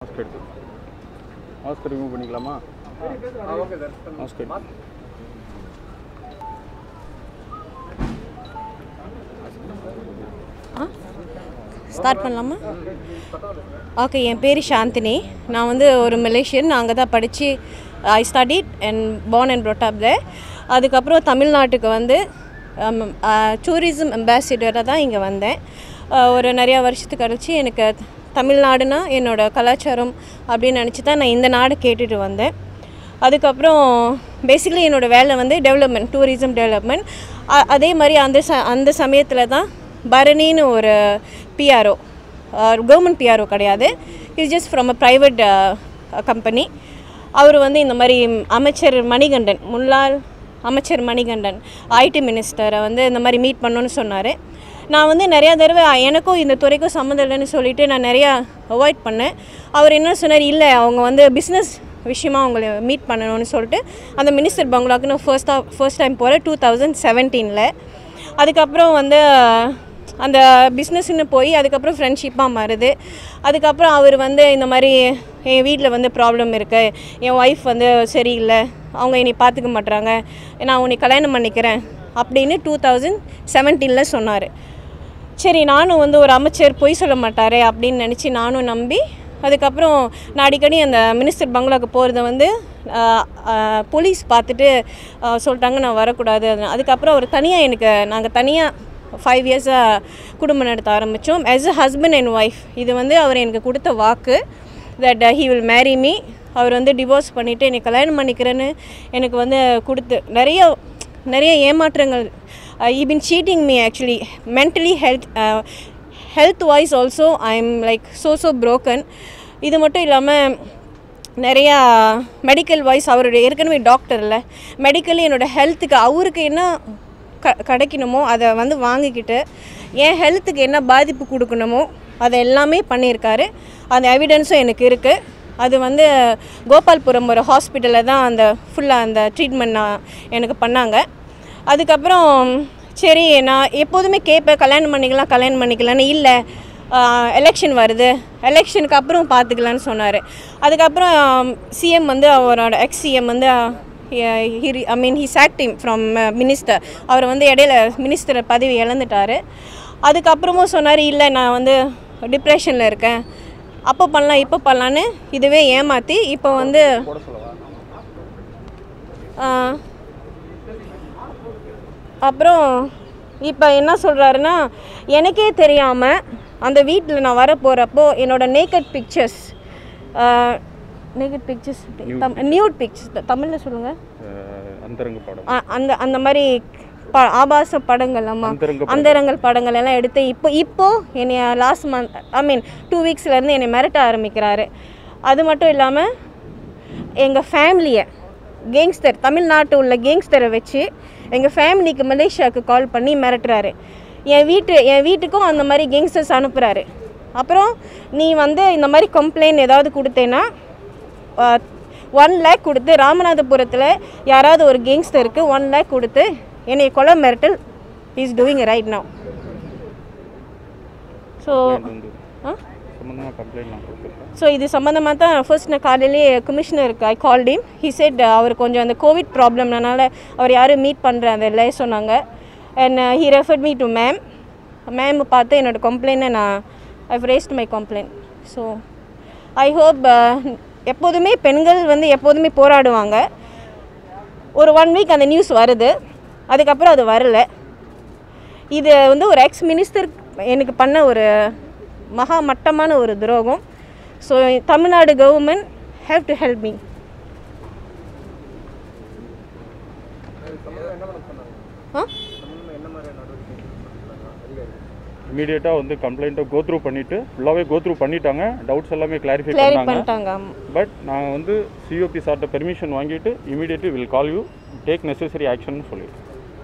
Mask எடுத்து mask remove பண்ணிக்கலாமா mask எடுத்து ஸ்டார்ட் பண்ணலாமா ஓகே என் பேர் சாந்தினி நான் வந்து ஒரு மலேசியன் நான் அங்கே தான் படித்து I studied and born and brought up there அதுக்கப்புறம் தமிழ்நாட்டுக்கு வந்து டூரிசம் அம்பாசிடராக தான் இங்கே வந்தேன் அஹ், ஒரு நிறையா வருஷத்துக்கு கழிச்சு எனக்கு தமிழ்நாடுனா என்னோட கலாச்சாரம் அப்படின்னு நினச்சி தான் நான் இந்த நாடு கேட்டுட்டு வந்தேன் அதுக்கப்புறம் பேசிக்கலி என்னோடய வேலை வந்து டெவலப்மெண்ட் டூரிசம் டெவலப்மெண்ட் அதே மாதிரி அந்த ச அந்த சமயத்தில் தான் பரணின்னு ஒரு பிஆர்ஓ கவர்மெண்ட் பிஆர்ஓ கிடையாது is just from a private company அவர் வந்து இந்த மாதிரி அமைச்சர் மணிகண்டன் முன்னாள் அமைச்சர் மணிகண்டன் ஐடி மினிஸ்டரை வந்து இந்த மாதிரி மீட் பண்ணணும்னு சொன்னார் நான் வந்து நிறையா தடவை எனக்கும் இந்த துறைக்கும் சம்மந்தம் இல்லைன்னு சொல்லிட்டு நான் நிறையா அவாய்ட் பண்ணேன் அவர் என்ன சொன்னார் இல்லை அவங்க வந்து பிஸ்னஸ் விஷயமா அவங்கள மீட் பண்ணணும்னு சொல்லிட்டு அந்த மினிஸ்டர் பங்களாக்கு நான் ஃபர்ஸ்ட் ஃபர்ஸ்ட் டைம் போகிறேன் டூ தௌசண்ட் செவன்டீனில் அதுக்கப்புறம் வந்து அந்த பிஸ்னஸ்ன்னு போய் அதுக்கப்புறம் ஃப்ரெண்ட்ஷிப்பாக மாறுது அதுக்கப்புறம் அவர் வந்து இந்த மாதிரி என் வீட்டில் வந்து ப்ராப்ளம் இருக்குது என் ஒய்ஃப் வந்து சரியில்லை அவங்க என்னை பார்த்துக்க மாட்றாங்க நான் உன்னை கல்யாணம் பண்ணிக்கிறேன் அப்படின்னு டூ தௌசண்ட் செவன்டீனில் சொன்னார் சரி நானும் வந்து ஒரு அமைச்சர் பொய் சொல்ல மாட்டாரே அப்படின்னு நினச்சி நானும் நம்பி அதுக்கப்புறம் நான் அடிக்கடி அந்த மினிஸ்டர் பங்களாக்கு போகிறத வந்து போலீஸ் பார்த்துட்டு ஆஹ், சொல்லிட்டாங்க நான் வரக்கூடாது அது- அதுக்கப்புறம் அவர் தனியாக எனக்கு நாங்கள் தனியாக ஃபைவ் இயர்ஸாக குடும்பம் நடத்த ஆரம்பித்தோம் as a husband and wife இது வந்து அவர் எனக்கு கொடுத்த வாக்கு that he will marry me அவர் வந்து டிவோர்ஸ் பண்ணிவிட்டு என்னை கல்யாணம் பண்ணிக்கிறேன்னு எனக்கு வந்து கொடுத்து நிறைய நிறைய ஏமாற்றங்கள் he been cheating me actually mentally health health wise also I am like so so broken இது மட்டும் இல்லாமல் நிறையா மெடிக்கல் வைஸ் அவருடைய ஏற்கனவே டாக்டரில் மெடிக்கலி என்னோட ஹெல்த்துக்கு அவருக்கு என்ன க கிடைக்கணுமோ அதை வந்து வாங்கிக்கிட்டு என் ஹெல்த்துக்கு என்ன பாதிப்பு கொடுக்கணுமோ அதை எல்லாமே பண்ணியிருக்காரு அந்த எவிடன்ஸும் எனக்கு இருக்குது அது வந்து கோபால்புரம் ஒரு ஹாஸ்பிட்டலில் தான் அந்த ஃபுல்லாக அந்த ட்ரீட்மெண்ட் நான் எனக்கு பண்ணாங்க அதுக்கப்புறம் சரி நான் எப்போதுமே கேட்பேன் கல்யாணம் பண்ணிக்கலாம் கல்யாணம் பண்ணிக்கலான்னு இல்லை எலெக்ஷன் வருது எலெக்ஷனுக்கு அப்புறம் பார்த்துக்கலான்னு சொன்னார் அதுக்கப்புறம் சிஎம் வந்து அவரோட எக்ஸ் சிஎம் வந்து I mean he sacked him from minister அவர் வந்து இடையில மினிஸ்டர் பதவி இழந்துட்டார் அதுக்கப்புறமும் சொன்னார் இல்லை நான் வந்து டிப்ரெஷனில் இருக்கேன் அப்போ பண்ணலாம் இப்போ பண்ணலான்னு இதுவே ஏமாற்றி இப்போ வந்து ஆ, அப்புறம் இப்போ என்ன சொல்கிறாருன்னா எனக்கே தெரியாமல் அந்த வீட்டில் நான் வர போகிறப்போ என்னோட naked pictures naked pictures them nude pictures தமிழில் சொல்லுங்கள் அஹ், அந்தரங்க படம் அ- அந்த அந்த மாதிரி ப ஆபாச படங்கள் ஆமாம் அந்தரங்க அந்தரங்கள் படங்கள் எல்லாம் எடுத்து இப்போ இப்போ என்னை last month I mean two வீக்ஸ்லேருந்து என்னை மிரட்ட ஆரம்பிக்கிறாரு அது மட்டும் இல்லாமல் எங்கள் ஃபேமிலியை கேங்ஸ்டர் தமிழ்நாட்டு உள்ள கேங்ஸ்டரை வச்சு எங்கள் ஃபேமிலிக்கு மலேசியாவுக்கு கால் பண்ணி மிரட்டுறாரு என் வீட்டு என் வீட்டுக்கும் அந்த மாதிரி கேங்ஸ்டர்ஸ் அனுப்புகிறாரு அப்புறம் நீ வந்து இந்த மாதிரி கம்ப்ளைண்ட் ஏதாவது கொடுத்தேன்னா ஒன் லேக் கொடுத்து ராமநாதபுரத்தில் யாராவது ஒரு கேங்ஸ்டருக்கு ஒன் லேக் கொடுத்து என்னை கொலை மிரட்டல் is doing right now so வந்து ஆ சம்மந்தமாக கம்ப்ளைண்ட் நான் கொடுத்துருக்கேன் ஸோ இது சம்மந்தமாக தான் ஃபர்ஸ்ட் நான் காலையிலேயே கமிஷனருக்கு I call team he said அவர் கொஞ்சம் அந்த கோவிட் ப்ராப்ளம்னால அவர் யாரும் மீட் பண்ணுறாங்க இல்லை சொன்னாங்க and he referred me to ma'am ma'am பார்த்து என்னோட கம்ப்ளைண்ட்டை நான் I've raised my complaint so I hope எப்போதுமே பெண்கள் வந்து எப்போதுமே போராடுவாங்க ஒரு ஒன் வீக் அந்த நியூஸ் வருது அதுக்கப்புறம் அது வரல இது வந்து ஒரு எக்ஸ் மினிஸ்டர் எனக்கு பண்ண ஒரு மகா மட்டமான ஒரு துரோகம் so Tamil Nadu government have to help me ah இமீடியட்டாக வந்து கம்ப்ளைண்ட்டை கோ த்ரூ பண்ணிவிட்டு ஃபுல்லாகவே கோ த்ரூ பண்ணிட்டாங்க டவுட்ஸ் எல்லாமே கிளாரிஃபை கிளாரி பண்ணாங்க பண்ணிட்டாங்க ஆமா. பட் நாங்கள் வந்து சிஓபி சார்ட்ட பெர்மிஷன் வாங்கிட்டு immediately will call you take necessary action சொல்லியிருக்கோம்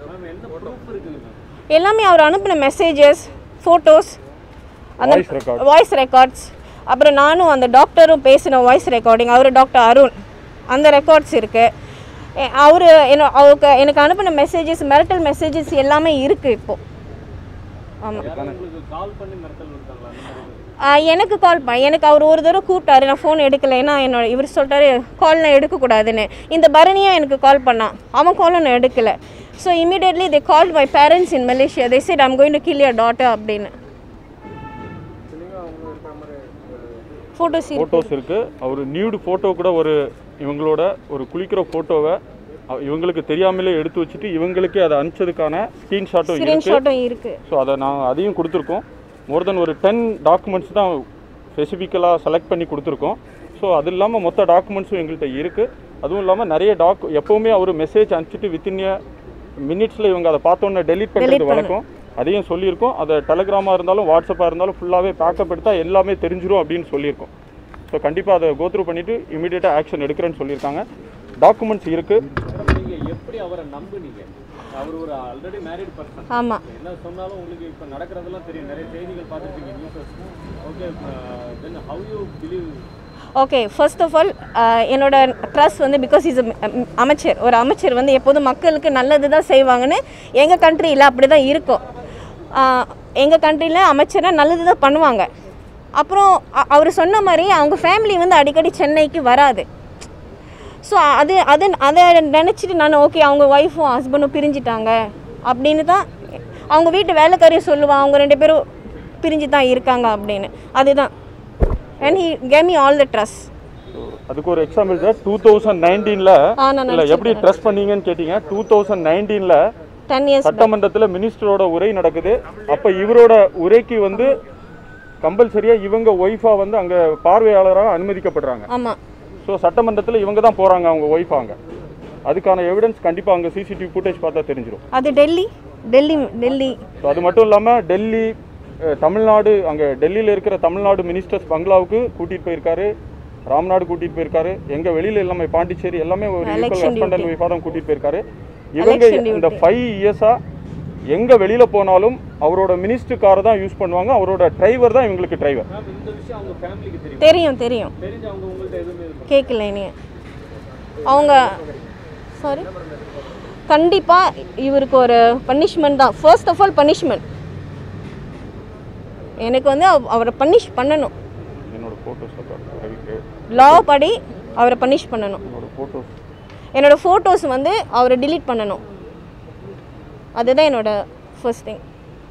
எல்லாமே அவர் அனுப்பின மெசேஜஸ் ஃபோட்டோஸ் அந்த வாய்ஸ் ரெக்கார்ட் வாய்ஸ் ரெக்கார்ட்ஸ் அப்புறம் நானும் அந்த டாக்டரும் பேசின வாய்ஸ் ரெக்கார்டிங் அவர் டாக்டர் அருண் அந்த ரெக்கார்ட்ஸ் இருக்குது அவர் என்ன அவருக்கு எனக்கு அனுப்பின மெசேஜஸ் மிரட்டல் மெசேஜஸ் எல்லாமே இருக்குது இப்போது ஆமாம் ஆஹ் எனக்கு கால் பண்ண எனக்கு அவர் ஒரு தடவை கூப்பிட்டாரு நான் ஃபோன் எடுக்கல ஏன்னா என்னோட இவர் சொல்லிட்டாரு கால் நான் எடுக்கக்கூடாதுன்னு இந்த பரணியா எனக்கு கால் பண்ணான் அவன் காலும் நான் எடுக்கல so immediately they call my parents in Malaysia they said I'm going to kill your daughter அப்படின்னு ஃபோட்டோஸ் ஃபோட்டோஸ் இருக்குது அவர் நியூடு ஃபோட்டோ கூட ஒரு இவங்களோட ஒரு குளிக்கிற ஃபோட்டோவை இவங்களுக்கு தெரியாமலே எடுத்து வச்சுட்டு இவங்களுக்கே அதை அனுப்பிச்சதுக்கான ஸ்க்ரீன்ஷாட்டும் இருக்குது ஸ்க்ரீன்ஷாட்டும் இருக்குது ஸோ அதை நான் அதையும் கொடுத்துருக்கோம் மோர் தென் ஒரு டென் டாக்குமெண்ட்ஸ் தான் ஸ்பெசிஃபிக்கலாக செலக்ட் பண்ணி கொடுத்துருக்கோம் ஸோ அது இல்லாமல் மொத்த டாக்குமெண்ட்ஸும் எங்கள்கிட்ட இருக்குது அதுவும் இல்லாமல் நிறைய டாக் எப்போவுமே அவர் மெசேஜ் அனுப்பிச்சிட்டு வித்தின் மினிட்ஸில் இவங்க அதை பார்த்தோன்னே டெலீட் பண்ணுறது வழக்கம் அதையும் சொல்லியிருக்கோம் அதை டெலகிராமாக இருந்தாலும் வாட்ஸ்அப்பாக இருந்தாலும் ஃபுல்லாகவே பேக்கப் எடுத்தால் எல்லாமே தெரிஞ்சிரும் அப்படின்னு சொல்லியிருக்கோம் ஸோ கண்டிப்பாக அதை கோத்ரூ பண்ணிவிட்டு இமீடியட்டாக ஆக்ஷன் எடுக்கிறேன்னு சொல்லியிருக்காங்க டாக்குமெண்ட்ஸ் இருக்குது நீங்க எப்படி அவரை நம்புனீங்க அவர் ஒரு ஆல்ரெடி மேரிட் பர்சன் ஆமாம் என்ன சொன்னாலும் உங்களுக்கு இப்போ நடக்கிறதெல்லாம் தெரியும் நிறைய செய்திகள் பார்த்துருப்பீங்க newses okay then how you believe okay first of all என்னோட ட்ரஸ்ட் வந்து பிகாஸ் இஸ் அமைச்சர் ஒரு அமைச்சர் வந்து எப்போதும் மக்களுக்கு நல்லது தான் செய்வாங்கன்னு எங்கள் கண்ட்ரியில் அப்படி தான் இருக்கும் எங்கள் கண்ட்ரியில் அமைச்சராக நல்லது தான் பண்ணுவாங்க அப்புறம் அவர் சொன்ன மாதிரி அவங்க ஃபேமிலி வந்து அடிக்கடி சென்னைக்கு வராது ஸோ அது அது அதை நினச்சிட்டு நான் ஓகே அவங்க ஒய்ஃபும் ஹஸ்பண்டும் பிரிஞ்சிட்டாங்க அப்படின்னு தான் அவங்க வீட்டு வேலைக்காரியும் சொல்லுவான் அவங்க ரெண்டு பேரும் பிரிஞ்சு தான் இருக்காங்க அப்படின்னு அதுதான் and he came me all the trust So, அதுக்கு ஒரு எக்ஸாம்பிள் சார் டூ தௌசண்ட் நைன்டீனில் ஆ நான் இல்லை எப்படி ட்ரஸ்ட் பண்ணீங்கன்னு கேட்டீங்க டூ தௌசண்ட் நைன்டீனில் டென் இயர்ஸ் சட்டமன்றத்தில் மினிஸ்டரோட உரை நடக்குது அப்போ இவரோட உரைக்கு வந்து கம்பல்சரியாக இவங்க ஒய்ஃபாக வந்து அங்கே பார்வையாளராக அனுமதிக்கப்படுறாங்க ஆமாம் ஸோ சட்டமன்றத்தில் இவங்க தான் போகிறாங்க அவங்க ஒய்ஃப் அங்கே அதுக்கான எவிடன்ஸ் கண்டிப்பாக அங்கே சிசிடிவி ஃபுட்டேஜ் பார்த்தா தெரிஞ்சிடும் அது டெல்லி டெல்லி டெல்லி ஸோ அது மட்டும் இல்லாமல் டெல்லி அஹ், தமிழ்நாடு அங்கே டெல்லியில் இருக்கிற தமிழ்நாடு மினிஸ்டர்ஸ் பங்களாவுக்கு கூட்டிகிட்டு போயிருக்காரு ராம்நாடு கூட்டிகிட்டு போயிருக்காரு எங்கள் வெளியில் எல்லாமே பாண்டிச்சேரி எல்லாமே ஒரு ஈக்குவல் ஹஸ்பண்ட் அண்ட் ஒய்ஃபாக தான் கூட்டிகிட்டு போயிருக்காரு இவங்க Election இந்த ஃபைவ் இயர்ஸாக எங்கே வெளியில் போனாலும் அவரோட மினிஸ்டர் காரை தான் யூஸ் பண்ணுவாங்க அவரோட டிரைவர் தான் இவங்களுக்கு டிரைவர் மேம் இந்த விஷயம் அவங்க ஃபேமிலிக்கு தெரியும் தெரியும் தெரியும் தெரிஞ்சு அவங்க உங்கள்ட்ட எதுவுமே இது பண்ண- கேட்கல இனி அவங்க சாரி கண்டிப்பாக இவருக்கு ஒரு பனிஷ்மெண்ட் தான் ஃபர்ஸ்ட் ஆஃப் ஆல் பனிஷ்மெண்ட் எனக்கு வந்து அவ- அவரை பனிஷ் பண்ணணும் என்னோட ஃபோட்டோஸ் ரவிக்கு லா படி அவரை பனிஷ் பண்ணணும் என்னோட ஃபோட்டோஸ் என்னோட ஃபோட்டோஸ் வந்து அவரை delete பண்ணணும் அதுதான் என்னோட ஃபர்ஸ்ட் திங்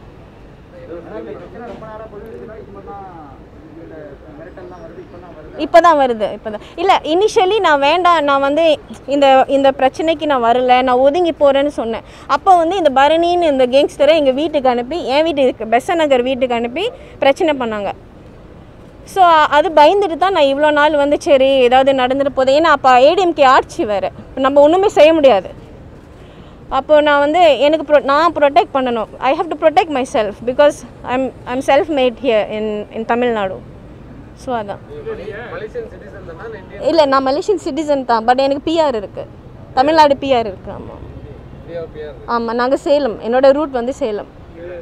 இப்போ தான் வருது இப்போ தான் இல்லை இனிஷியலி நான் வேண்டாம் நான் வந்து இந்த இந்த பிரச்சனைக்கு நான் வரல நான் ஒதுங்கி போகிறேன்னு சொன்னேன் அப்போ வந்து இந்த பரணின்னு இந்த கேங்ஸ்டரை எங்கள் வீட்டுக்கு அனுப்பி என் வீட்டுக்கு பெச நகர் வீட்டுக்கு அனுப்பி பிரச்சனை பண்ணாங்க ஸோ அது பயந்துட்டு தான் நான் இவ்வளோ நாள் வந்து சரி ஏதாவது நடந்துட்டு போகுது ஏன்னா அப்போ ஏடிஎம்கே ஆட்சி வேறு நம்ம ஒன்றுமே செய்ய முடியாது அப்போ நான் வந்து எனக்கு ப்ரொ நான் ப்ரொடெக்ட் பண்ணணும் I have to protect myself because I'm I'm self made here in in Tamil Nadu so அதான் இல்லை நான் மலேசியன் சிட்டிசன் தான் பட் எனக்கு பிஆர் இருக்குது தமிழ்நாடு பிஆர் இருக்குது ஆமாம் ஆமாம் நாங்கள் சேலம் என்னோட ரூட் வந்து சேலம்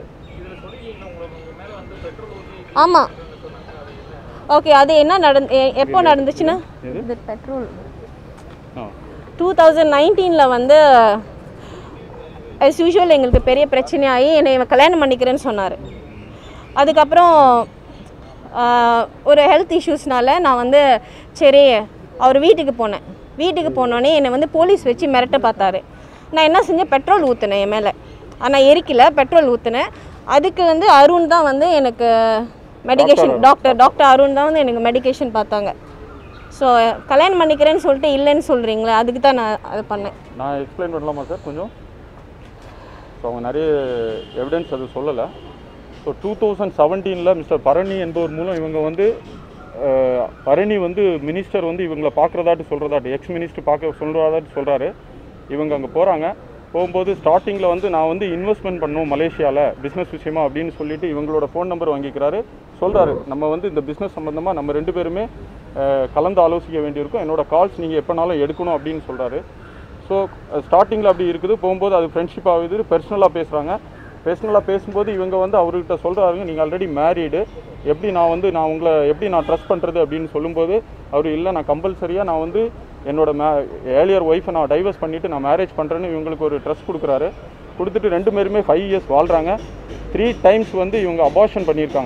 ஆமாம் ஓகே அது என்ன நடந்து எ- எப்போ நடந்துச்சுன்னா இது பெட்ரோல் ஆ டூ தௌசண்ட் நைன்டீனில் வந்து as யூஷுவல் எங்களுக்கு பெரிய பிரச்சனையாகி என்னை இவன் கல்யாணம் பண்ணிக்கிறேன்னு சொன்னார் அதுக்கப்புறம் ஆஹ், ஒரு ஹெல்த் இஷ்யூஸ்னால நான் வந்து சரி அவர் வீட்டுக்கு போனேன் வீட்டுக்கு போனோடனே என்னை வந்து போலீஸ் வச்சு மிரட்ட பார்த்தாரு நான் என்ன செஞ்சேன் பெட்ரோல் ஊற்றினேன் என் மேலே ஆனால் எரிக்கல பெட்ரோல் ஊற்றினேன் அதுக்கு வந்து அருண் தான் வந்து எனக்கு மெடிகேஷன் டாக்டர் டாக்டர் அருண் தான் வந்து எனக்கு மெடிகேஷன் பார்த்தாங்க ஸோ கல்யாணம் பண்ணிக்கிறேன்னு சொல்லிட்டு இல்லைன்னு சொல்கிறீங்களே அதுக்கு தான் நான் அது பண்ணேன் நான் எக்ஸ்பிளைன் பண்ணலாமா சார் கொஞ்சம் ஸோ அவங்க நிறைய எவிடன்ஸ் அது சொல்லலை ஸோ டூ தௌசண்ட் செவன்டீனில் மிஸ்டர் பரணி என்பவர் மூலம் இவங்க வந்து அஹ், பரணி வந்து மினிஸ்டர் வந்து இவங்களை பார்க்குறதாட்டு சொல்கிறதாட்டு எக்ஸ் மினிஸ்டர் பார்க்க சொல்கிறதாட்டு சொல்கிறாரு இவங்க அங்கே போகிறாங்க போகும்போது ஸ்டார்டிங்கில் வந்து நான் வந்து இன்வெஸ்ட்மெண்ட் பண்ணணும் மலேசியாவில் பிஸ்னஸ் விஷயமா அப்படின்னு சொல்லிட்டு இவங்களோட ஃபோன் நம்பர் வாங்கிக்கிறாரு சொல்கிறாரு நம்ம வந்து இந்த பிஸ்னஸ் சம்மந்தமாக நம்ம ரெண்டு பேருமே அஹ், கலந்து ஆலோசிக்க வேண்டியிருக்கும் என்னோட கால்ஸ் நீங்கள் எப்போனாலும் எடுக்கணும் அப்படின்னு சொல்கிறாரு ஸோ ஸ்டார்டிங்கில் அப்படி இருக்குது போகும்போது அது ஃப்ரெண்ட்ஷிப் ஆகுது பர்சனலாக பேசுகிறாங்க பர்சனலாக பேசும்போது இவங்க வந்து அவர்கிட்ட சொல்கிறாருங்க நீங்கள் ஆல்ரெடி மேரீடு எப்படி நான் வந்து நான் உங்களை எப்படி நான் ட்ரஸ்ட் பண்ணுறது அப்படின்னு சொல்லும்போது அவர் இல்லை நான் கம்பல்சரியாக நான் வந்து என்னோட மே ஏலியர் ஒய்ஃபை நான் டைவர்ஸ் பண்ணிவிட்டு நான் மேரேஜ் பண்ணுறேன்னு இவங்களுக்கு ஒரு ட்ரஸ்ட் கொடுக்குறாரு கொடுத்துட்டு ரெண்டு பேருமே ஃபைவ் இயர்ஸ் வாழ்கிறாங்க த்ரீ டைம்ஸ் வந்து இவங்க அபார்ஷன் பண்ணியிருக்காங்க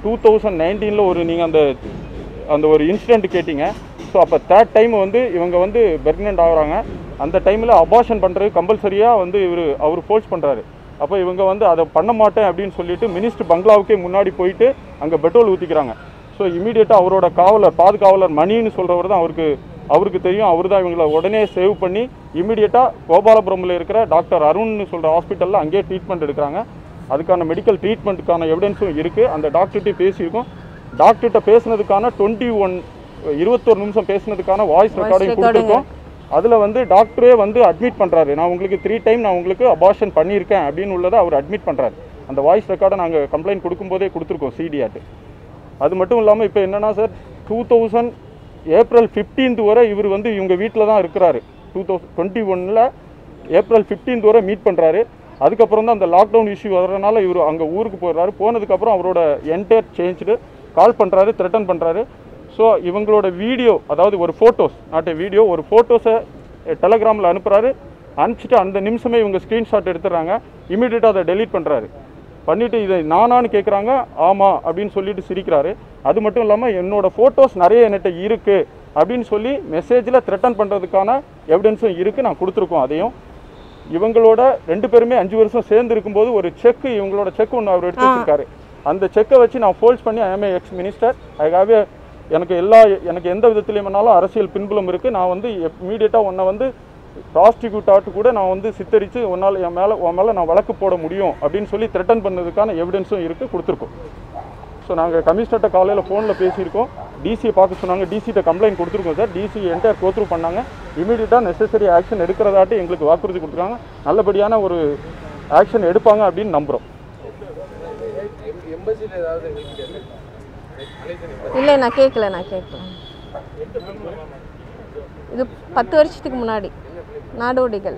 டூ தௌசண்ட் நைன்டீனில் ஒரு நீங்கள் அந்த அந்த ஒரு இன்சிடெண்ட் கேட்டிங்க ஸோ அப்போ தேர்ட் டைம் வந்து இவங்க வந்து பெர்க்னென்ட் ஆகுறாங்க அந்த டைமில் அபார்ஷன் பண்ணுறது கம்பல்சரியாக வந்து இவர் அவர் ஃபோர்ஸ் பண்ணுறாரு அப்போ இவங்க வந்து அதை பண்ண மாட்டேன் அப்படின்னு சொல்லிட்டு மினிஸ்டர் பங்களாவுக்கே முன்னாடி போயிட்டு அங்கே பெட்ரோல் ஊற்றிக்கிறாங்க ஸோ இமீடியட்டாக அவரோட காவலர் பாதுகாவலர் மணின்னு சொல்கிறவர் தான் அவருக்கு அவருக்கு தெரியும் அவர் தான் இவங்களை உடனே சேவ் பண்ணி இமீடியட்டாக கோபாலபுரமில் இருக்கிற டாக்டர் அருண்னு சொல்கிற ஹாஸ்பிட்டலில் அங்கேயே ட்ரீட்மெண்ட் எடுக்கிறாங்க அதுக்கான மெடிக்கல் ட்ரீட்மெண்ட்டுக்கான எவிடன்ஸும் இருக்குது அந்த டாக்டர்கிட்ட பேசியிருக்கோம் டாக்டர்கிட்ட பேசுனதுக்கான டுவெண்ட்டி ஒன் இருபத்தொரு நிமிஷம் பேசுனதுக்கான வாய்ஸ் ரெக்கார்டையும் recording. கொடுத்துருக்கோம் அதில் வந்து டாக்டரே வந்து அட்மிட் பண்ணுறாரு நான் உங்களுக்கு த்ரீ டைம் நான் உங்களுக்கு அபார்ஷன் பண்ணியிருக்கேன் அப்படின்னு உள்ளதை அவர் அட்மிட் பண்ணுறாரு அந்த வாய்ஸ் ரெக்கார்டை நாங்கள் கம்ப்ளைண்ட் கொடுக்கும்போதே கொடுத்துருக்கோம் சிடிஆட்டு அது மட்டும் இல்லாமல் இப்போ என்னன்னா sir two thousand April 15th வரை இவர் வந்து இவங்க வீட்டில் தான் இருக்கிறாரு டூ தௌசண்ட் டுவெண்ட்டி ஒனில் ஏப்ரல் 15th வரை மீட் பண்ணுறாரு அதுக்கப்புறம் தான் அந்த லாக்டவுன் இஷ்யூ வர்றதுனால இவர் அங்கே ஊருக்கு போயிடுறாரு போனதுக்கப்புறம் அவரோட என்டையர் சேஞ்சுடு கால் பண்ணுறாரு த்ரெட்டன் பண்ணுறாரு ஸோ இவங்களோட வீடியோ அதாவது ஒரு ஃபோட்டோஸ் நாட் வீடியோ ஒரு ஃபோட்டோஸை டெலகிராமில் அனுப்புகிறாரு அனுப்பிச்சிட்டு அந்த நிமிஷமே இவங்க ஸ்க்ரீன்ஷாட் எடுத்துடுறாங்க இமீடியட்டாக அதை டெலீட் பண்ணுறாரு பண்ணிவிட்டு இதை நானான்னு கேட்குறாங்க ஆமாம் அப்படின்னு சொல்லிட்டு சிரிக்கிறாரு அது மட்டும் இல்லாமல் என்னோட ஃபோட்டோஸ் நிறைய என்கிட்ட இருக்குது அப்படின்னு சொல்லி மெசேஜில் த்ரெட்டன் பண்ணுறதுக்கான எவிடன்ஸும் இருக்குது நான் கொடுத்துருக்கோம் அதையும் இவங்களோட ரெண்டு பேருமே அஞ்சு வருஷம் சேர்ந்து இருக்கும்போது ஒரு செக் இவங்களோட செக் ஒன்று அவர் எடுத்து வச்சிருக்காரு அந்த செக்கை வச்சு நான் ஃபோல்ஸ் பண்ணி ஐஎம்ஏ எக்ஸ் மினிஸ்டர் அதுக்காகவே எனக்கு எல்லா எனக்கு எந்த விதத்துலையும் வேணாலும் அரசியல் பின்புலம் இருக்குது நான் வந்து இமீடியட்டாக உன்னை வந்து ப்ராஸ்டியூட் ஆட்டு கூட நான் வந்து சித்தரித்து உன்னால் என் மேலே உன் மேலே நான் வழக்கு போட முடியும் அப்படின்னு சொல்லி த்ரெட்டன் பண்ணதுக்கான எவிடன்ஸும் இருக்குது கொடுத்துருக்கோம் ஸோ நாங்கள் கமிஷனர்கிட்ட காலையில் ஃபோனில் பேசியிருக்கோம் டிசியை பார்க்க சொன்னாங்க டிசிகிட்ட கம்ப்ளைண்ட் கொடுத்துருக்கோம் சார் டிசி என்டையர் கோத்ரூ பண்ணாங்க இமீடியட்டாக நெசசரி ஆக்ஷன் எடுக்கிறதாட்டி எங்களுக்கு வாக்குறுதி கொடுத்துருக்காங்க நல்லபடியான ஒரு ஆக்ஷன் எடுப்பாங்க அப்படின்னு நம்புகிறோம் இல்லை நான் கேட்கல நான் கேட்கல இது பத்து வருஷத்துக்கு முன்னாடி நாடோடிகள்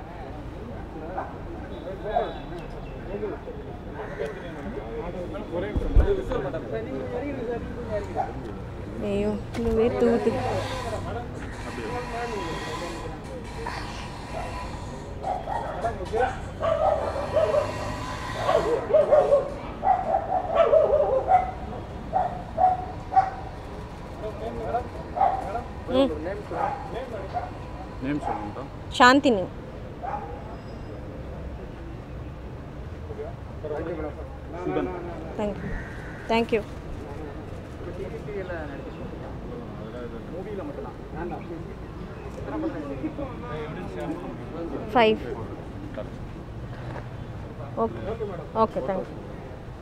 ஐயோ இந்த வேர்த்து ஊத்து ம் நேம் சொல்லுங்க Chandini thank you thank you five okay okay thank you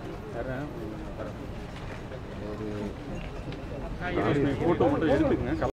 photo மட்டும் எடுத்துக்கங்க